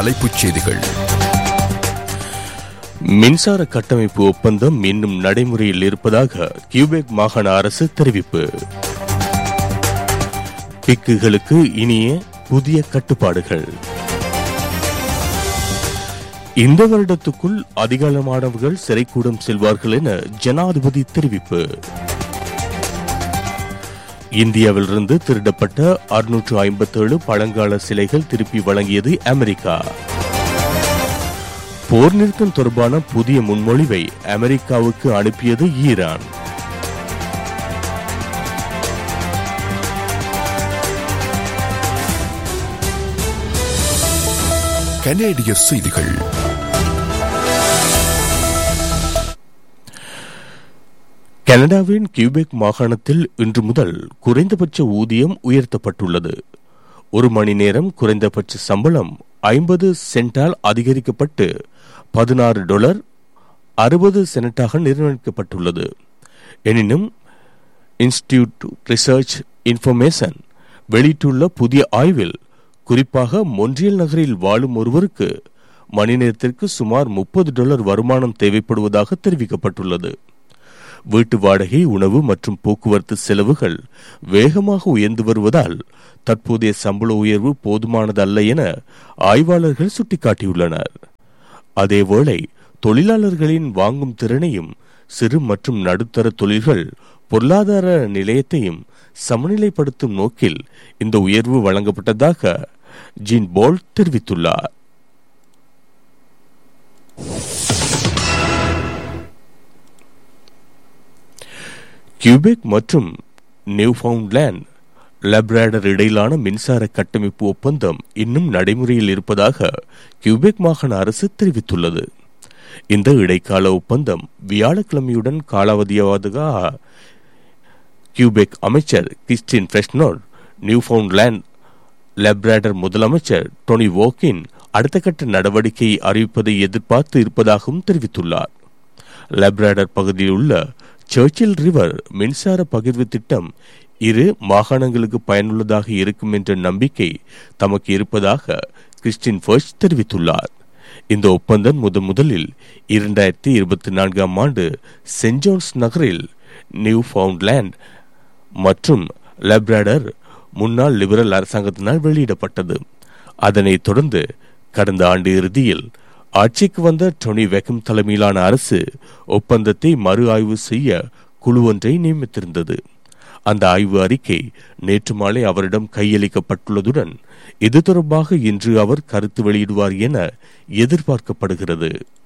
தலைப்புச் செய்திகள் மின்சார கட்டமைப்பு ஒப்பந்தம் இன்னும் நடைமுறையில் இருப்பதாக கியூபெக் மாகாண அரசு தெரிவிப்பு பிக்குகளுக்கு இனிய புதிய கட்டுப்பாடுகள் இந்த வருடத்துக்குள் அதிகளமானவர்கள் சிறைக்கூடம் செல்வார்கள் என ஜனாதிபதி தெரிவிப்பு இந்தியாவிலிருந்து திருடப்பட்ட அறுநூற்று ஐம்பத்தேழு பழங்கால சிலைகள் திருப்பி வழங்கியது அமெரிக்கா போர் நிறுத்தம் தொடர்பான புதிய முன்மொழிவை அமெரிக்காவுக்கு அனுப்பியது ஈரான் கனேடிய செய்திகள் கனடாவின் கியூபெக் மாகாணத்தில் இன்று முதல் குறைந்தபட்ச ஊதியம் உயர்த்தப்பட்டுள்ளது ஒரு மணி நேரம் குறைந்தபட்ச சம்பளம் ஐம்பது சென்டால் அதிகரிக்கப்பட்டு பதினாறு டாலர் அறுபது செனட்டாக நிர்ணயிக்கப்பட்டுள்ளது எனினும் இன்ஸ்டிடியூட் ரிசர்ச் இன்ஃபர்மேஷன் வெளியிட்டுள்ள புதிய ஆய்வில் குறிப்பாக மொன்றியல் நகரில் வாழும் ஒருவருக்கு மணி நேரத்திற்கு சுமார் முப்பது டாலர் வருமானம் தேவைப்படுவதாக தெரிவிக்கப்பட்டுள்ளது வீட்டு வாடகை உணவு மற்றும் போக்குவரத்து செலவுகள் வேகமாக உயர்ந்து வருவதால் தற்போதைய சம்பள உயர்வு போதுமானதல்ல என ஆய்வாளர்கள் சுட்டிக்காட்டியுள்ளனர் அதேவேளை தொழிலாளர்களின் வாங்கும் திறனையும் சிறு மற்றும் நடுத்தர தொழில்கள் பொருளாதார நிலையத்தையும் சமநிலைப்படுத்தும் நோக்கில் இந்த உயர்வு வழங்கப்பட்டதாக ஜீன் போல்ட் தெரிவித்துள்ளார் கியூபெக் மற்றும் நியூஃபவுண்ட்லேண்ட் லப்ராடர் இடையிலான மின்சார கட்டமைப்பு ஒப்பந்தம் இன்னும் நடைமுறையில் இருப்பதாக கியூபெக் மாகாண அரசு தெரிவித்துள்ளது இந்த இடைக்கால ஒப்பந்தம் வியாழக்கிழமையுடன் காலாவதியாவதாக கியூபெக் அமைச்சர் கிறிஸ்டின் ஃப்ரெஷ்னோர் நியூஃபவுண்ட்லேண்ட் லப்ராடர் முதலமைச்சர் டொனி வோக்கின் அடுத்த கட்ட நடவடிக்கையை அறிவிப்பதை எதிர்பார்த்து இருப்பதாகவும் தெரிவித்துள்ளார் லப்ராடர் பகுதியில் உள்ள சர்ச்சில் ரிவர் மின்சார பகிர்வு திட்டம் இரு மாகாணங்களுக்கு பயனுள்ளதாக இருக்கும் என்ற நம்பிக்கை தமக்கு இருப்பதாக கிறிஸ்டின் ஃபர்ஸ்ட் தெரிவித்துள்ளார் இந்த ஒப்பந்தம் முதன் முதலில் இரண்டாயிரத்தி இருபத்தி நான்காம் ஆண்டு சென்ட் ஜோன்ஸ் நகரில் நியூ ஃபவுண்ட்லேண்ட் மற்றும் லப்ராடர் முன்னாள் லிபரல் அரசாங்கத்தினால் வெளியிடப்பட்டது அதனைத் தொடர்ந்து கடந்த ஆண்டு இறுதியில் ஆட்சிக்கு வந்த டொனி வெக்கம் தலைமையிலான அரசு ஒப்பந்தத்தை மறு ஆய்வு செய்ய குழு ஒன்றை நியமித்திருந்தது அந்த ஆய்வு அறிக்கை நேற்று மாலை அவரிடம் கையளிக்கப்பட்டுள்ளதுடன் இது தொடர்பாக இன்று அவர் கருத்து வெளியிடுவார் என எதிர்பார்க்கப்படுகிறது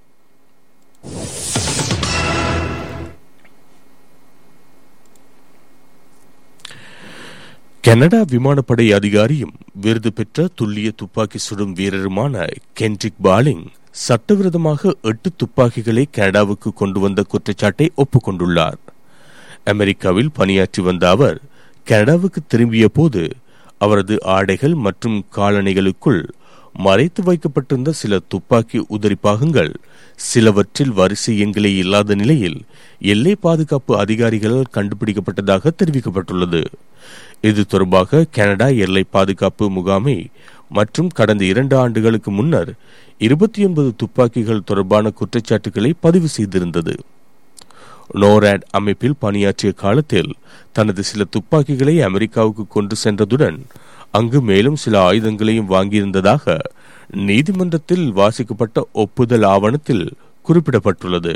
கனடா விமானப்படை அதிகாரியும் விருது பெற்ற துல்லிய துப்பாக்கி சுடும் வீரருமான கென்ட்ரிக் பாலிங் சட்டவிரோதமாக எட்டு துப்பாக்கிகளை கனடாவுக்கு கொண்டு வந்த குற்றச்சாட்டை ஒப்புக்கொண்டுள்ளார் அமெரிக்காவில் பணியாற்றி வந்த அவர் கனடாவுக்கு திரும்பிய போது அவரது ஆடைகள் மற்றும் காலணிகளுக்குள் மறைத்து வைக்கப்பட்டிருந்த சில துப்பாக்கி உதிரி பாகங்கள் சிலவற்றில் வரிசை எண்களே இல்லாத நிலையில் எல்லை பாதுகாப்பு அதிகாரிகளால் கண்டுபிடிக்கப்பட்டதாக தெரிவிக்கப்பட்டுள்ளது இது தொடர்பாக கனடா எல்லை பாதுகாப்பு முகாமை மற்றும் கடந்த இரண்டு ஆண்டுகளுக்கு முன்னர் இருபத்தி ஒன்பது துப்பாக்கிகள் தொடர்பான குற்றச்சாட்டுகளை பதிவு செய்திருந்தது நோராட் அமைப்பில் பணியாற்றிய காலத்தில் தனது சில துப்பாக்கிகளை அமெரிக்காவுக்கு கொண்டு சென்றதுடன் அங்கு மேலும் சில ஆயுதங்களையும் வாங்கியிருந்ததாக நீதிமன்றத்தில் வாசிக்கப்பட்ட ஒப்புதல் ஆவணத்தில் குறிப்பிடப்பட்டுள்ளது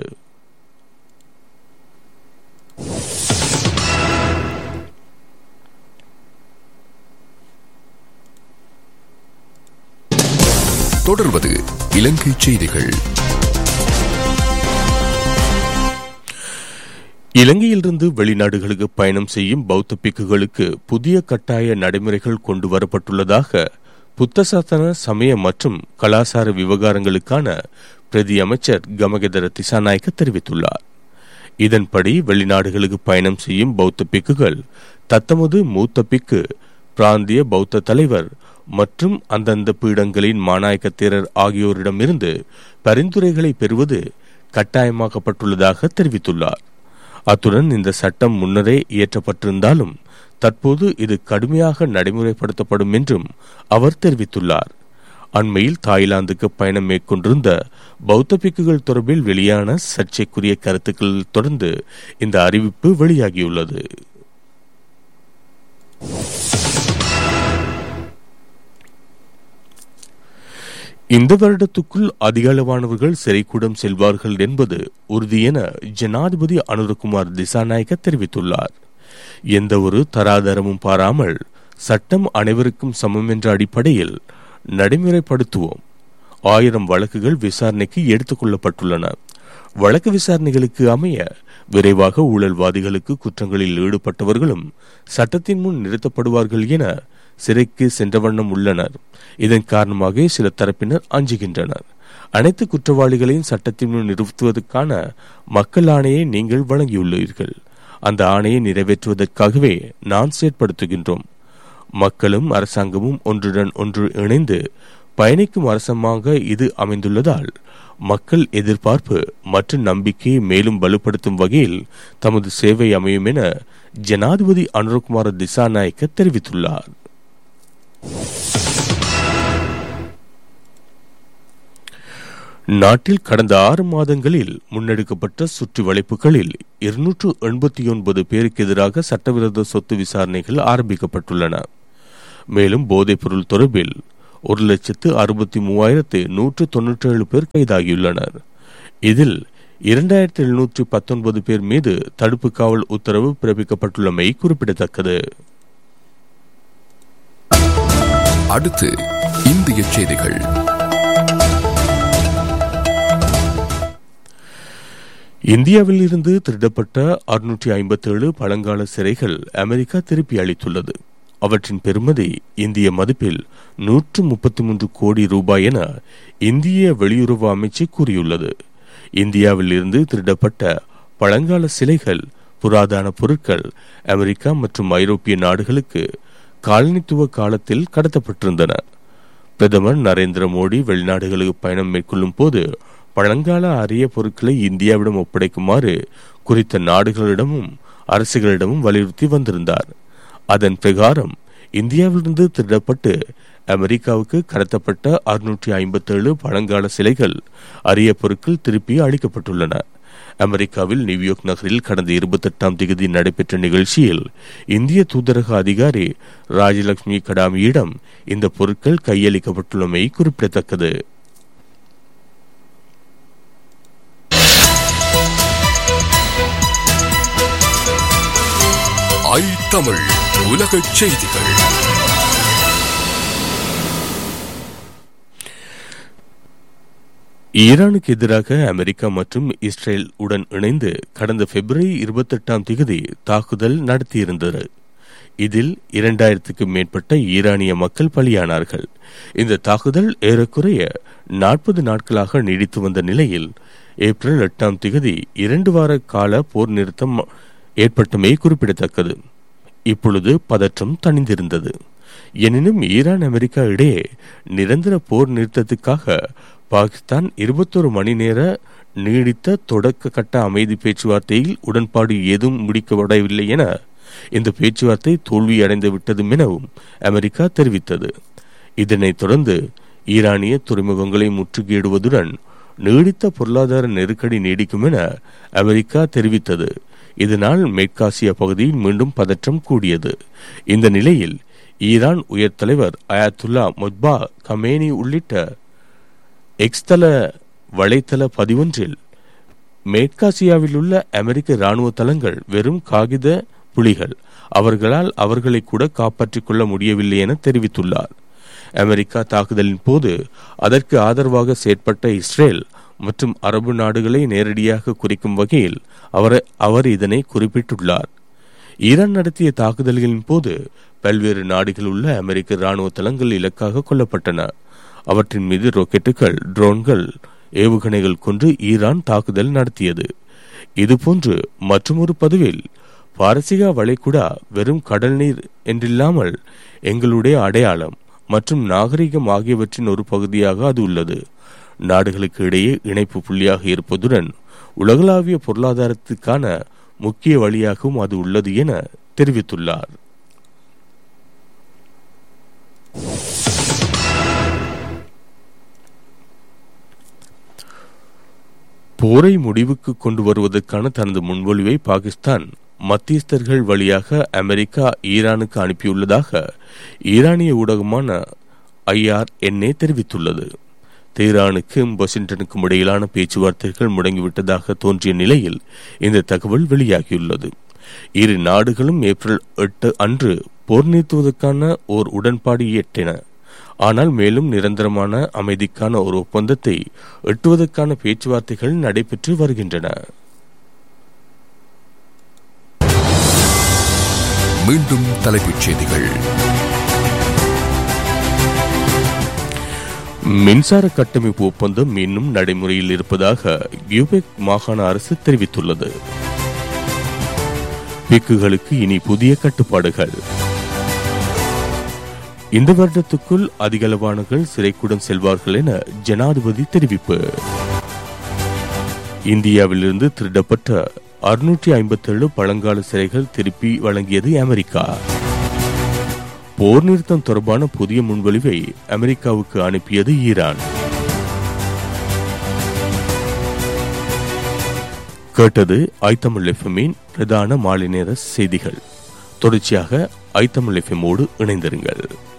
தொடர்வது இலங்கை செய்திகள் இலங்கையிலிருந்து வெளிநாடுகளுக்கு பயணம் செய்யும் பௌத்த பிக்குகளுக்கு புதிய கட்டாய நடைமுறைகள் கொண்டு வரப்பட்டுள்ளதாக புத்தசாசன சமய மற்றும் கலாசார விவகாரங்களுக்கான பிரதி அமைச்சர் கமகதர திசாநாயக்க தெரிவித்துள்ளார் இதன்படி வெளிநாடுகளுக்கு பயணம் செய்யும் பௌத்த பிக்குகள் தத்தமது மூத்த பிக்கு பிராந்திய பௌத்த தலைவர் மற்றும் அந்தந்த பீடங்களின் மாநாயக்க தேரர் ஆகியோரிடமிருந்து பரிந்துரைகளை பெறுவது கட்டாயமாக்கப்பட்டுள்ளதாக தெரிவித்துள்ளார் அத்துடன் இந்த சட்டம் முன்னரே இயற்றப்பட்டிருந்தாலும் தற்போது இது கடுமையாக நடைமுறைப்படுத்தப்படும் என்றும் அவர் தெரிவித்துள்ளார் அண்மையில் தாய்லாந்துக்கு பயணம் மேற்கொண்டிருந்த பௌத்த பிக்குகள் தொடர்பில் வெளியான சர்ச்சைக்குரிய கருத்துக்கள் தொடர்ந்து இந்த அறிவிப்பு வெளியாகியுள்ளது இந்த வருடத்துக்குள் அதிக அளவானவர்கள் சிறைக்கூடம் செல்வார்கள் என்பது உறுதி என ஜனாதிபதி அனுரகுமார் திசாநாயக்க தெரிவித்துள்ளார் எந்த ஒரு தராதரமும் பாராமல் சட்டம் அனைவருக்கும் சமம் என்ற அடிப்படையில் நடைமுறைப்படுத்துவோம் ஆயிரம் வழக்குகள் விசாரணைக்கு எடுத்துக் கொள்ளப்பட்டுள்ளன வழக்கு விசாரணைகளுக்கு அமைய விரைவாக ஊழல்வாதிகளுக்கு குற்றங்களில் ஈடுபட்டவர்களும் சட்டத்தின் முன் நிறுத்தப்படுவார்கள் என சிறைக்கு சென்ற வண்ணம் உள்ளனர் இதன் காரணமாக சில தரப்பினர் அஞ்சுகின்றனர் அனைத்து குற்றவாளிகளையும் சட்டத்தின் முன் நிறுத்துவதற்கான மக்கள் ஆணையை நீங்கள் வழங்கியுள்ளீர்கள் அந்த ஆணையை நிறைவேற்றுவதற்காகவே நான் செயற்படுத்துகின்றோம் மக்களும் அரசாங்கமும் ஒன்றுடன் ஒன்று இணைந்து பயணிக்கும் அரசமாக இது அமைந்துள்ளதால் மக்கள் எதிர்பார்ப்பு மற்றும் நம்பிக்கையை மேலும் வலுப்படுத்தும் வகையில் தமது சேவை அமையும் என ஜனாதிபதி அனுரகுமார திசாநாயக்க தெரிவித்துள்ளார் நாட்டில் கடந்த ஆறு மாதங்களில் முன்னெடுக்கப்பட்ட சுற்றி வளைப்புகளில் இருநூற்று எண்பத்தி ஒன்பது பேருக்கு எதிராக சட்டவிரோத சொத்து விசாரணைகள் ஆரம்பிக்கப்பட்டுள்ளன மேலும் போதைப்பொருள் தொடர்பில் ஒரு லட்சத்து அறுபத்தி மூவாயிரத்து நூற்று தொன்னூற்றி ஏழு பேர் கைதாகியுள்ளனர் இதில் இரண்டாயிரத்தி எழுநூற்றி பத்தொன்பது பேர் மீது தடுப்பு காவல் உத்தரவு பிறப்பிக்கப்பட்டுள்ளமை குறிப்பிடத்தக்கது அடுத்து இந்திய செய்திகள் இந்தியாவில் இருந்து திருடப்பட்ட அறுநூற்றி ஐம்பத்தேழு பழங்கால சிறைகள் அமெரிக்கா திருப்பி அளித்துள்ளது அவற்றின் பெறுமதி இந்திய மதிப்பில் நூற்று முப்பத்தி மூன்று கோடி ரூபாய் என இந்திய வெளியுறவு அமைச்சு கூறியுள்ளது இந்தியாவில் இருந்து திருடப்பட்ட பழங்கால சிலைகள் புராதன பொருட்கள் அமெரிக்கா மற்றும் ஐரோப்பிய நாடுகளுக்கு காலனித்துவ காலத்தில் கடத்தப்பட்டிருந்தன பிரதமர் நரேந்திர மோடி வெளிநாடுகளுக்கு பயணம் மேற்கொள்ளும் போது பழங்கால அரிய பொருட்களை இந்தியாவிடம் ஒப்படைக்குமாறு குறித்த நாடுகளிடமும் அரசுகளிடமும் வலியுறுத்தி வந்திருந்தார் அதன் பிரகாரம் இந்தியாவிலிருந்து திருடப்பட்டு அமெரிக்காவுக்கு கடத்தப்பட்ட அறுநூற்றி ஐம்பத்தேழு பழங்கால சிலைகள் அரிய பொருட்கள் திருப்பி அளிக்கப்பட்டுள்ளன அமெரிக்காவில் நியூயார்க் நகரில் கடந்த இருபத்தெட்டாம் தேதி நடைபெற்ற நிகழ்ச்சியில் இந்திய தூதரக அதிகாரி ராஜலட்சுமி கடாமியிடம் இந்த பொருட்கள் கையளிக்கப்பட்டுள்ளமை குறிப்பிடத்தக்கது ஐ தமிழ் உலகச் செய்திகள் ஈரானுக்கு எதிராக அமெரிக்கா மற்றும் இஸ்ரேல் உடன் இணைந்து கடந்த பிப்ரவரி இருபத்தெட்டாம் தேதி தாக்குதல் நடத்தியிருந்தது இதில் இரண்டாயிரத்துக்கும் மேற்பட்ட ஈரானிய மக்கள் பலியானார்கள் இந்த தாக்குதல் ஏறக்குறைய நாற்பது நாட்களாக நீடித்து வந்த நிலையில் ஏப்ரல் எட்டாம் தேதி இரண்டு வார கால போர் நிறுத்தம் ஏற்பட்டமை குறிப்பிடத்தக்கது இப்பொழுது பதற்றம் தணிந்திருந்தது எனினும் ஈரான் அமெரிக்கா இடையே நிரந்தர போர் நிறுத்தத்துக்காக பாகிஸ்தான் இருபத்தொரு மணி நேர நீடித்த தொடக்க கட்ட அமைதி பேச்சுவார்த்தையில் உடன்பாடு ஏதும் முடிக்கப்படவில்லை என இந்த பேச்சுவார்த்தை தோல்வியடைந்து விட்டதும் எனவும் அமெரிக்கா தெரிவித்தது இதனைத் தொடர்ந்து ஈரானிய துறைமுகங்களை முற்றுகையிடுவதுடன் நீடித்த பொருளாதார நெருக்கடி நீடிக்கும் என அமெரிக்கா தெரிவித்தது இதனால் மேற்காசிய பகுதியில் மீண்டும் பதற்றம் கூடியது இந்த நிலையில் ஈரான் உயர் தலைவர் அயாத்துல்லா மொத்பா கமேனி உள்ளிட்ட எக்ஸ்தல வலைத்தள பதிவொன்றில் மேற்காசியாவில் உள்ள அமெரிக்க இராணுவ தளங்கள் வெறும் காகித புலிகள் அவர்களால் அவர்களை கூட காப்பாற்றிக் கொள்ள முடியவில்லை என தெரிவித்துள்ளார் அமெரிக்கா தாக்குதலின் போது அதற்கு ஆதரவாக செயற்பட்ட இஸ்ரேல் மற்றும் அரபு நாடுகளை நேரடியாக குறிக்கும் வகையில் அவர் அவர் இதனை குறிப்பிட்டுள்ளார் ஈரான் நடத்திய தாக்குதல்களின் போது பல்வேறு நாடுகளில் உள்ள அமெரிக்க இராணுவ தளங்கள் இலக்காக கொல்லப்பட்டன அவற்றின் மீது ராக்கெட்டுகள் ட்ரோன்கள் ஏவுகணைகள் கொண்டு ஈரான் தாக்குதல் நடத்தியது இதுபோன்று மற்றொரு பதிவில் பாரசீக வளைகுடா வெறும் கடல் நீர் என்றில்லாமல் எங்களுடைய அடையாளம் மற்றும் நாகரிகம் ஆகியவற்றின் ஒரு பகுதியாக அது உள்ளது நாடுகளுக்கு இடையே இணைப்பு புள்ளியாக இருப்பதுடன் உலகளாவிய பொருளாதாரத்துக்கான முக்கிய வழியாகவும் அது உள்ளது என தெரிவித்துள்ளார் போரை முடிவுக்கு கொண்டு வருவதற்கான தனது முன்மொழிவை பாகிஸ்தான் மத்தியஸ்தர்கள் வழியாக அமெரிக்கா ஈரானுக்கு அனுப்பியுள்ளதாக ஈரானிய ஊடகமான ஐஆர்என்ஏ தெரிவித்துள்ளது தெஹ்ரானுக்கும் வாஷிங்டனுக்கும் இடையிலான பேச்சுவார்த்தைகள் முடங்கிவிட்டதாக தோன்றிய நிலையில் இந்த தகவல் வெளியாகியுள்ளது இரு நாடுகளும் ஏப்ரல் எட்டு அன்று போர் நிறுத்துவதற்கான ஓர் உடன்பாடு எட்டின ஆனால் மேலும் நிரந்தரமான அமைதிக்கான ஒரு ஒப்பந்தத்தை எட்டுவதற்கான பேச்சுவார்த்தைகள் நடைபெற்று வருகின்றன மீண்டும் தலைப்புச் செய்திகள் மின்சார கட்டமைப்பு ஒப்பந்தம் இன்னும் நடைமுறையில் இருப்பதாக கியூபெக் மாகாண அரசு தெரிவித்துள்ளது பிக்குகளுக்கு இனி புதிய கட்டுப்பாடுகள் இந்த வருடத்துக்குள் அதிகளவானவர்கள் சிறைக்குடன் செல்வார்கள் என ஜனாதிபதி தெரிவிப்பு இந்தியாவிலிருந்து திருடப்பட்ட அறுநூற்றி ஐம்பத்தேழு பழங்கால சிறைகள் திருப்பி வழங்கியது அமெரிக்கா போர் நிறுத்தம் தொடர்பான புதிய முன்வழிவை அமெரிக்காவுக்கு அனுப்பியது ஈரான் கேட்டது ஐத்தமிழ் எஃப்எம்மின் பிரதான மாலை நேர செய்திகள் தொடர்ச்சியாக ஐத்தமிழ் எஃப்எம்மோடு இணைந்திருங்கள்